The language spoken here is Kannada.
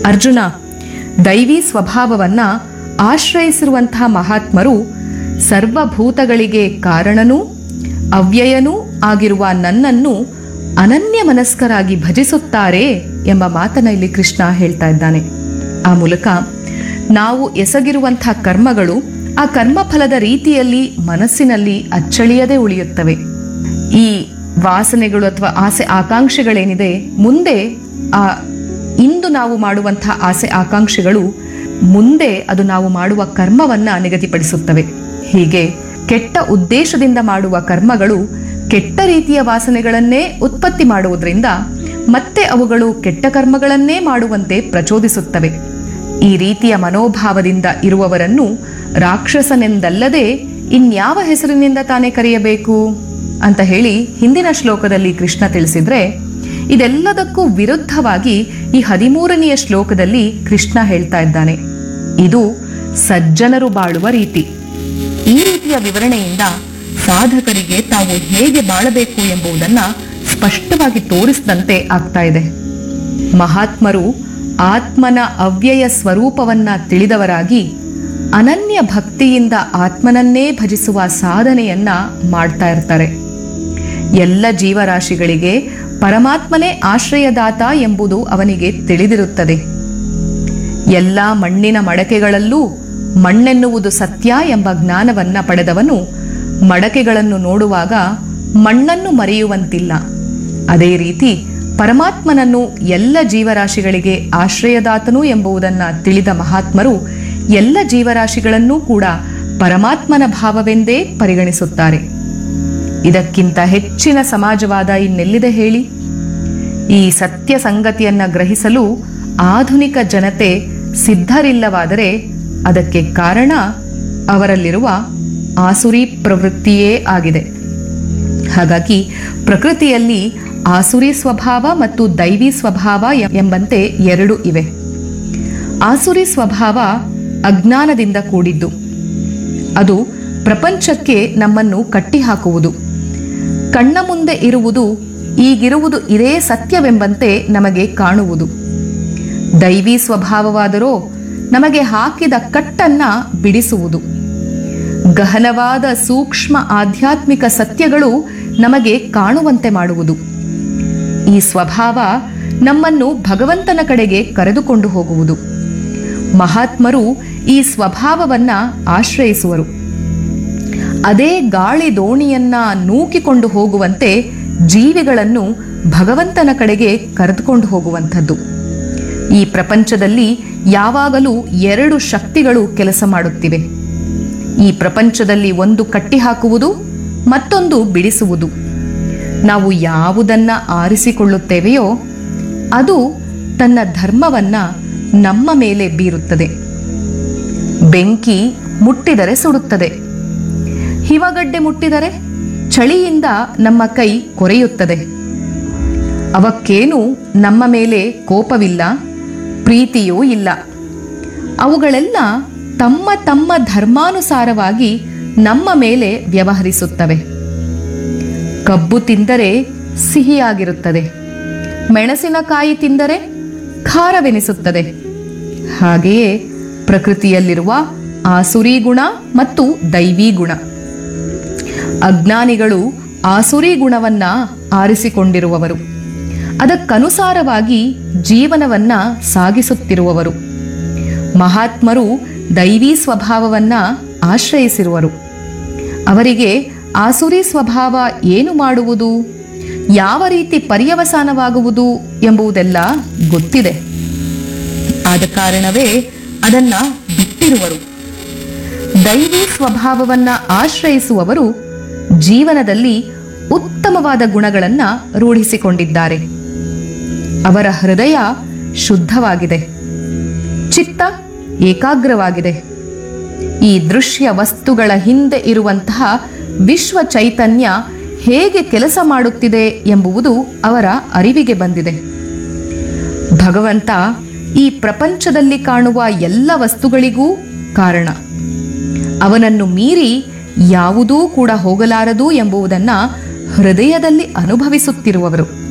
ಅರ್ಜುನ ದೈವಿ ಸ್ವಭಾವವನ್ನ ಆಶ್ರಯಿಸಿರುವಂತಹ ಮಹಾತ್ಮರು ಸರ್ವಭೂತಗಳಿಗೆ ಕಾರಣನೂ ಅವ್ಯಯನೂ ಆಗಿರುವ ನನ್ನನ್ನು ಅನನ್ಯ ಮನಸ್ಕರಾಗಿ ಭಜಿಸುತ್ತಾರೆ ಎಂಬ ಮಾತನ್ನ ಇಲ್ಲಿ ಕೃಷ್ಣ ಹೇಳ್ತಾ ಇದ್ದಾನೆ ಆ ಮೂಲಕ ನಾವು ಎಸಗಿರುವಂತಹ ಕರ್ಮಗಳು ಆ ಕರ್ಮಫಲದ ರೀತಿಯಲ್ಲಿ ಮನಸ್ಸಿನಲ್ಲಿ ಅಚ್ಚಳಿಯದೆ ಉಳಿಯುತ್ತವೆ ಈ ವಾಸನೆಗಳು ಅಥವಾ ಆಸೆ ಆಕಾಂಕ್ಷೆಗಳೇನಿದೆ ಮುಂದೆ ಆ ಇಂದು ನಾವು ಮಾಡುವಂತಹ ಆಸೆ ಆಕಾಂಕ್ಷೆಗಳು ಮುಂದೆ ಅದು ನಾವು ಮಾಡುವ ಕರ್ಮವನ್ನ ನಿಗದಿಪಡಿಸುತ್ತವೆ ಹೀಗೆ ಕೆಟ್ಟ ಉದ್ದೇಶದಿಂದ ಮಾಡುವ ಕರ್ಮಗಳು ಕೆಟ್ಟ ರೀತಿಯ ವಾಸನೆಗಳನ್ನೇ ಉತ್ಪತ್ತಿ ಮಾಡುವುದರಿಂದ ಮತ್ತೆ ಅವುಗಳು ಕೆಟ್ಟ ಕರ್ಮಗಳನ್ನೇ ಮಾಡುವಂತೆ ಪ್ರಚೋದಿಸುತ್ತವೆ ಈ ರೀತಿಯ ಮನೋಭಾವದಿಂದ ಇರುವವರನ್ನು ರಾಕ್ಷಸನೆಂದಲ್ಲದೆ ಇನ್ಯಾವ ಹೆಸರಿನಿಂದ ತಾನೇ ಕರೆಯಬೇಕು ಅಂತ ಹೇಳಿ ಹಿಂದಿನ ಶ್ಲೋಕದಲ್ಲಿ ಕೃಷ್ಣ ತಿಳಿಸಿದ್ರೆ ಇದೆಲ್ಲದಕ್ಕೂ ವಿರುದ್ಧವಾಗಿ ಈ ಹದಿಮೂರನೆಯ ಶ್ಲೋಕದಲ್ಲಿ ಕೃಷ್ಣ ಹೇಳ್ತಾ ಇದ್ದಾನೆ ಇದು ಸಜ್ಜನರು ಬಾಳುವ ರೀತಿ ಈ ರೀತಿಯ ವಿವರಣೆಯಿಂದ ಸಾಧಕರಿಗೆ ತಾವು ಹೇಗೆ ಬಾಳಬೇಕು ಎಂಬುದನ್ನ ಸ್ಪಷ್ಟವಾಗಿ ತೋರಿಸಿದಂತೆ ಆಗ್ತಾ ಇದೆ ಮಹಾತ್ಮರು ಆತ್ಮನ ಅವ್ಯಯ ಸ್ವರೂಪವನ್ನ ತಿಳಿದವರಾಗಿ ಅನನ್ಯ ಭಕ್ತಿಯಿಂದ ಆತ್ಮನನ್ನೇ ಭಜಿಸುವ ಸಾಧನೆಯನ್ನ ಮಾಡ್ತಾ ಇರ್ತಾರೆ ಎಲ್ಲ ಜೀವರಾಶಿಗಳಿಗೆ ಪರಮಾತ್ಮನೇ ಆಶ್ರಯದಾತ ಎಂಬುದು ಅವನಿಗೆ ತಿಳಿದಿರುತ್ತದೆ ಎಲ್ಲ ಮಣ್ಣಿನ ಮಡಕೆಗಳಲ್ಲೂ ಮಣ್ಣೆನ್ನುವುದು ಸತ್ಯ ಎಂಬ ಜ್ಞಾನವನ್ನ ಪಡೆದವನು ಮಡಕೆಗಳನ್ನು ನೋಡುವಾಗ ಮಣ್ಣನ್ನು ಮರೆಯುವಂತಿಲ್ಲ ಅದೇ ರೀತಿ ಪರಮಾತ್ಮನನ್ನು ಎಲ್ಲ ಜೀವರಾಶಿಗಳಿಗೆ ಆಶ್ರಯದಾತನು ಎಂಬುದನ್ನ ತಿಳಿದ ಮಹಾತ್ಮರು ಎಲ್ಲ ಜೀವರಾಶಿಗಳನ್ನೂ ಕೂಡ ಪರಮಾತ್ಮನ ಭಾವವೆಂದೇ ಪರಿಗಣಿಸುತ್ತಾರೆ ಇದಕ್ಕಿಂತ ಹೆಚ್ಚಿನ ಸಮಾಜವಾದ ಇನ್ನೆಲ್ಲಿದೆ ಹೇಳಿ ಈ ಸತ್ಯ ಸಂಗತಿಯನ್ನ ಗ್ರಹಿಸಲು ಆಧುನಿಕ ಜನತೆ ಸಿದ್ಧರಿಲ್ಲವಾದರೆ ಅದಕ್ಕೆ ಕಾರಣ ಅವರಲ್ಲಿರುವ ಆಸುರಿ ಪ್ರವೃತ್ತಿಯೇ ಆಗಿದೆ ಹಾಗಾಗಿ ಪ್ರಕೃತಿಯಲ್ಲಿ ಆಸುರಿ ಸ್ವಭಾವ ಮತ್ತು ದೈವಿ ಸ್ವಭಾವ ಎ- ಎಂಬಂತೆ ಎರಡು ಇವೆ ಆಸುರಿ ಸ್ವಭಾವ ಅಜ್ಞಾನದಿಂದ ಕೂಡಿದ್ದು ಅದು ಪ್ರಪಂಚಕ್ಕೆ ನಮ್ಮನ್ನು ಕಟ್ಟಿಹಾಕುವುದು ಕಣ್ಣ ಮುಂದೆ ಇರುವುದು ಈಗಿರುವುದು ಇದೇ ಸತ್ಯವೆಂಬಂತೆ ನಮಗೆ ಕಾಣುವುದು ದೈವಿ ಸ್ವಭಾವವಾದರೂ ನಮಗೆ ಹಾಕಿದ ಕಟ್ಟನ್ನ ಬಿಡಿಸುವುದು ಗಹನವಾದ ಸೂಕ್ಷ್ಮ ಆಧ್ಯಾತ್ಮಿಕ ಸತ್ಯಗಳು ನಮಗೆ ಕಾಣುವಂತೆ ಮಾಡುವುದು ಈ ಸ್ವಭಾವ ನಮ್ಮನ್ನು ಭಗವಂತನ ಕಡೆಗೆ ಕರೆದುಕೊಂಡು ಹೋಗುವುದು ಮಹಾತ್ಮರು ಈ ಸ್ವಭಾವವನ್ನ ಆಶ್ರಯಿಸುವರು ಅದೇ ಗಾಳಿ ದೋಣಿಯನ್ನ ನೂಕಿಕೊಂಡು ಹೋಗುವಂತೆ ಜೀವಿಗಳನ್ನು ಭಗವಂತನ ಕಡೆಗೆ ಕರೆದುಕೊಂಡು ಹೋಗುವಂಥದ್ದು ಈ ಪ್ರಪಂಚದಲ್ಲಿ ಯಾವಾಗಲೂ ಎರಡು ಶಕ್ತಿಗಳು ಕೆಲಸ ಮಾಡುತ್ತಿವೆ ಈ ಪ್ರಪಂಚದಲ್ಲಿ ಒಂದು ಕಟ್ಟಿಹಾಕುವುದು ಮತ್ತೊಂದು ಬಿಡಿಸುವುದು ನಾವು ಯಾವುದನ್ನ ಆರಿಸಿಕೊಳ್ಳುತ್ತೇವೆಯೋ ಅದು ತನ್ನ ಧರ್ಮವನ್ನ ನಮ್ಮ ಮೇಲೆ ಬೀರುತ್ತದೆ ಬೆಂಕಿ ಮುಟ್ಟಿದರೆ ಸುಡುತ್ತದೆ ಹಿಮಗಡ್ಡೆ ಮುಟ್ಟಿದರೆ ಚಳಿಯಿಂದ ನಮ್ಮ ಕೈ ಕೊರೆಯುತ್ತದೆ ಅವಕ್ಕೇನು ನಮ್ಮ ಮೇಲೆ ಕೋಪವಿಲ್ಲ ಪ್ರೀತಿಯೂ ಇಲ್ಲ ಅವುಗಳೆಲ್ಲ ತಮ್ಮ ತಮ್ಮ ಧರ್ಮಾನುಸಾರವಾಗಿ ನಮ್ಮ ಮೇಲೆ ವ್ಯವಹರಿಸುತ್ತವೆ ಕಬ್ಬು ತಿಂದರೆ ಸಿಹಿಯಾಗಿರುತ್ತದೆ ಮೆಣಸಿನಕಾಯಿ ತಿಂದರೆ ಖಾರವೆನಿಸುತ್ತದೆ ಹಾಗೆಯೇ ಪ್ರಕೃತಿಯಲ್ಲಿರುವ ಆಸುರಿ ಗುಣ ಮತ್ತು ದೈವಿ ಗುಣ ಅಜ್ಞಾನಿಗಳು ಆಸುರಿ ಗುಣವನ್ನ ಆರಿಸಿಕೊಂಡಿರುವವರು ಅದಕ್ಕನುಸಾರವಾಗಿ ಜೀವನವನ್ನ ಸಾಗಿಸುತ್ತಿರುವವರು ಮಹಾತ್ಮರು ದೈವಿ ಸ್ವಭಾವವನ್ನ ಆಶ್ರಯಿಸಿರುವರು ಅವರಿಗೆ ಆಸುರಿ ಸ್ವಭಾವ ಏನು ಮಾಡುವುದು ಯಾವ ರೀತಿ ಪರ್ಯವಸಾನವಾಗುವುದು ಎಂಬುದೆಲ್ಲ ಗೊತ್ತಿದೆ ಆದ ಕಾರಣವೇ ಅದನ್ನ ಬಿಟ್ಟಿರುವರು ದೈವಿ ಸ್ವಭಾವವನ್ನ ಆಶ್ರಯಿಸುವವರು ಜೀವನದಲ್ಲಿ ಉತ್ತಮವಾದ ಗುಣಗಳನ್ನ ರೂಢಿಸಿಕೊಂಡಿದ್ದಾರೆ ಅವರ ಹೃದಯ ಶುದ್ಧವಾಗಿದೆ ಚಿತ್ತ ಏಕಾಗ್ರವಾಗಿದೆ ಈ ದೃಶ್ಯ ವಸ್ತುಗಳ ಹಿಂದೆ ಇರುವಂತಹ ವಿಶ್ವ ಚೈತನ್ಯ ಹೇಗೆ ಕೆಲಸ ಮಾಡುತ್ತಿದೆ ಎಂಬುವುದು ಅವರ ಅರಿವಿಗೆ ಬಂದಿದೆ ಭಗವಂತ ಈ ಪ್ರಪಂಚದಲ್ಲಿ ಕಾಣುವ ಎಲ್ಲ ವಸ್ತುಗಳಿಗೂ ಕಾರಣ ಅವನನ್ನು ಮೀರಿ ಯಾವುದೂ ಕೂಡ ಹೋಗಲಾರದು ಎಂಬುದನ್ನ ಹೃದಯದಲ್ಲಿ ಅನುಭವಿಸುತ್ತಿರುವವರು